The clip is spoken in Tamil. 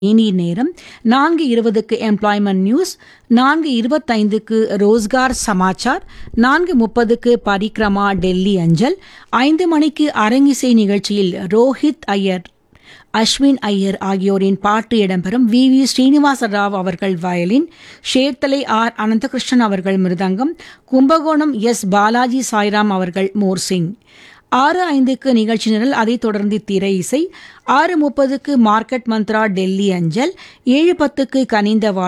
இனி நேரம் நான்கு இருபதுக்கு எம்ப்ளாய்மெண்ட் நியூஸ் நான்கு இருபத்தைந்துக்கு ரோஸ்கார் சமாச்சார் நான்கு முப்பதுக்கு பரிக்ரமா டெல்லி அஞ்சல் ஐந்து மணிக்கு அரங்கிசை நிகழ்ச்சியில் ரோஹித் ஐயர் அஸ்வின் ஐயர் ஆகியோரின் பாட்டு இடம்பெறும் வி வி ஸ்ரீனிவாச ராவ் அவர்கள் வயலின் ஷேர்தலை ஆர் அனந்தகிருஷ்ணன் அவர்கள் மிருதங்கம் கும்பகோணம் எஸ் பாலாஜி சாய்ராம் அவர்கள் மோர்சிங் ஆறு ஐந்துக்கு நிகழ்ச்சி நிரல் அதைத் தொடர்ந்து திரை இசை ஆறு முப்பதுக்கு மார்க்கெட் மந்த்ரா டெல்லி அஞ்சல் ஏழு பத்துக்கு கனிந்த